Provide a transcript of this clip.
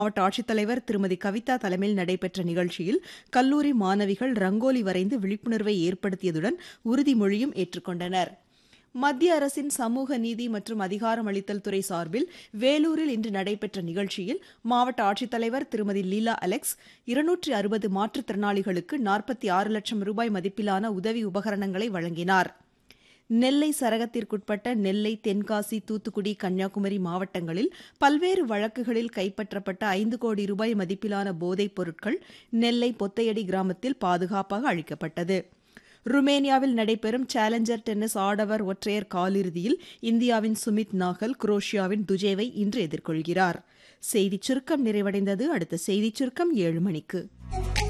மாவட்ட ஆட்சித்தலைவர் திருமதி கவிதா தலைமையில் நடைபெற்ற நிகழ்ச்சியில் கல்லூரி மாணவிகள் ரங்கோலி வரைந்து விழிப்புணர்வை ஏற்படுத்தியதுடன் உறுதிமொழியும் ஏற்றுக்கொண்டனர் மத்திய அரசின் சமூக நீதி மற்றும் அதிகாரமளித்தல் துறை சார்பில் வேலூரில் இன்று நடைபெற்ற நிகழ்ச்சியில் மாவட்ட ஆட்சித்தலைவர் திருமதி லீலா அலெக்ஸ் இருநூற்றி அறுபது மாற்றுத்திறனாளிகளுக்கு நாற்பத்தி ஆறு லட்சம் ரூபாய் மதிப்பிலான உதவி உபகரணங்களை வழங்கினார் நெல்லை சரகத்திற்குட்பட்ட நெல்லை தென்காசி தூத்துக்குடி கன்னியாகுமரி மாவட்டங்களில் பல்வேறு வழக்குகளில் கைப்பற்றப்பட்ட ஐந்து கோடி ரூபாய் மதிப்பிலான போதைப் பொருட்கள் நெல்லை பொத்தையடி கிராமத்தில் பாதுகாப்பாக அழிக்கப்பட்டது ருமேனியாவில் நடைபெறும் சேலஞ்சர் டென்னிஸ் ஆடவர் ஒற்றையர் காலிறுதியில் இந்தியாவின் சுமித் நாகல் குரோஷியாவின் துஜேவை இன்று எதிர்கொள்கிறார் செய்திச் சுருக்கம் நிறைவடைந்தது அடுத்த செய்திச் சுருக்கம் ஏழு மணிக்கு